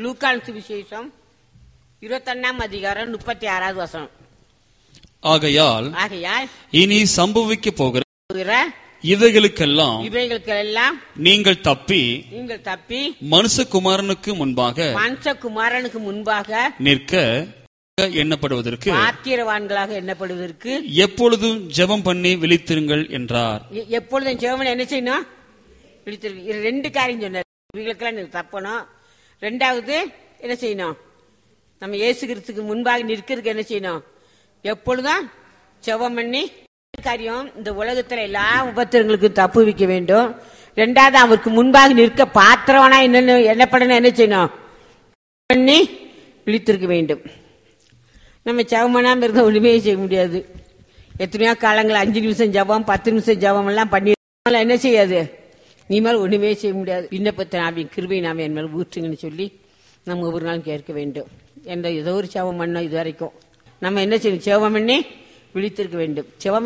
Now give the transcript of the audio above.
லூக்கான் சுவிசேஷம் இருபத்தொன்னாம் அதிகாரம் முப்பத்தி ஆறாவது வசனம் ஆகையால் ஆகையால் இனி சம்பவிக்க போகிற போகிற இவைகளுக்கெல்லாம் இவைகளுக்கெல்லாம் நீங்கள் தப்பி நீங்கள் தப்பி மனுஷகுமாரனுக்கு முன்பாக மனுஷகுமாரனுக்கு முன்பாக நிற்க எண்ணப்படுவதற்கு பாத்திரவான்களாக எண்ணப்படுவதற்கு எப்பொழுதும் ஜெபம் பண்ணி விழித்திருங்கள் என்றார் எ- எப்பொழுதும் சிவமன் என்ன செய்யணும் விழித்திருக்கு இது ரெண்டு காரியம் சொன்னார் இவங்களுக்கெல்லாம் நீங்க தப்பணும் ரெண்டாவது என்ன செய்யணும் நம்ம இயேசுகிறதுக்கு முன்பாக நிற்கிறதுக்கு என்ன செய்யணும் எப்பொழுதும் செவம் பண்ணி காரியம் இந்த உலகத்துல எல்லா உபத்திரங்களுக்கும் தப்பு வைக்க வேண்டும் ரெண்டாவது அவருக்கு முன்பாக நிற்க பாத்திரவனா என்னன்னு என்ன பண்ணணும் என்ன செய்யணும் பண்ணி விழித்திருக்க வேண்டும் நம்ம ஜெபம் பண்ணாம இருந்தா ஒண்ணுமே செய்ய முடியாது எத்தனையோ காலங்கள் அஞ்சு நிமிஷம் ஜெபம் பத்து நிமிஷம் ஜெபம் எல்லாம் பண்ணி அதெல்லாம் என்ன செய்யாது நீ மேல ஒண்ணுமே செய்ய முடியாது விண்ணப்பத்தை நாவின் கிருபை நாம என் மேல ஊற்றுங்கன்னு சொல்லி நம்ம ஒவ்வொரு நாளும் கேட்க வேண்டும் என்ற ஏதோ ஒரு ஜெபம் பண்ணோம் இது வரைக்கும் நம்ம என்ன செய்யணும் ஜெபம் பண்ணி விழித்திருக்க வேண்டும் ஜெபம்